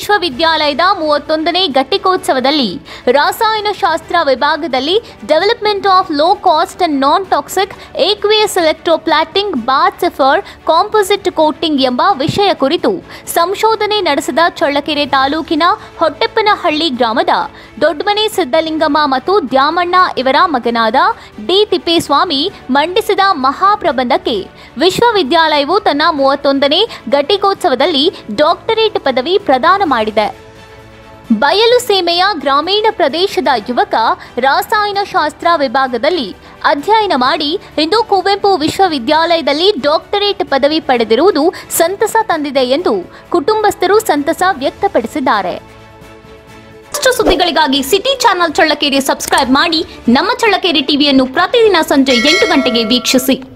ವಿಶ್ವವಿದ್ಯಾಲಯದ ಮೂವತ್ತೊಂದನೇ ಘಟಿಕೋತ್ಸವದಲ್ಲಿ ರಾಸಾಯನಶಾಸ್ತ್ರ ವಿಭಾಗದಲ್ಲಿ development of low cost and non toxic aqueous electroplating bath for composite coating ಎಂಬ ವಿಷಯ ಕುರಿತು ಸಂಶೋಧನೆ ನಡೆಸಿದ ಚಳ್ಳಕೆರೆ ತಾಲೂಕಿನ ಹೊಟ್ಟೆಪ್ಪನಹಳ್ಳಿ ಗ್ರಾಮದ ದೊಡ್ಡಮನೆ ಸಿದ್ದಲಿಂಗಮ್ಮ ಮತ್ತು ದ್ಯಾಮಣ್ಣ ಇವರ ಮಗನಾದ ಡಿ ತಿಪ್ಪೇಸ್ವಾಮಿ ಮಂಡಿಸಿದ ಮಹಾಪ್ರಬಂಧಕ್ಕೆ ವಿಶ್ವವಿದ್ಯಾಲಯವು ತನ್ನ ಮೂವತ್ತೊಂದನೇ ಘಟಿಕೋತ್ಸವದಲ್ಲಿ ಡಾಕ್ಟರೇಟ್ ಪದವಿ ಪ್ರದಾನ ಮಾಡಿದೆ ಬಯಲು ಸೀಮೆಯ ಗ್ರಾಮೀಣ ಪ್ರದೇಶದ ಯುವಕ ರಾಸಾಯನಶಾಸ್ತ್ರ ವಿಭಾಗದಲ್ಲಿ ಅಧ್ಯಯನ ಮಾಡಿ ಇಂದು ಕುವೆಂಪು ವಿಶ್ವವಿದ್ಯಾಲಯದಲ್ಲಿ ಡಾಕ್ಟರೇಟ್ ಪದವಿ ಪಡೆದಿರುವುದು ಸಂತಸ ತಂದಿದೆ ಎಂದು ಕುಟುಂಬಸ್ಥರು ಸಂತಸ ವ್ಯಕ್ತಪಡಿಸಿದ್ದಾರೆ ಅಷ್ಟು ಸುದ್ದಿಗಳಿಗಾಗಿ ಸಿಟಿ ಚಾನೆಲ್ ಚಳ್ಳಕೆರೆ ಸಬ್ಸ್ಕ್ರೈಬ್ ಮಾಡಿ ನಮ್ಮ ಚಳ್ಳಕೆರೆ ಟಿವಿಯನ್ನು ಪ್ರತಿದಿನ ಸಂಜೆ ಎಂಟು ಗಂಟೆಗೆ ವೀಕ್ಷಿಸಿ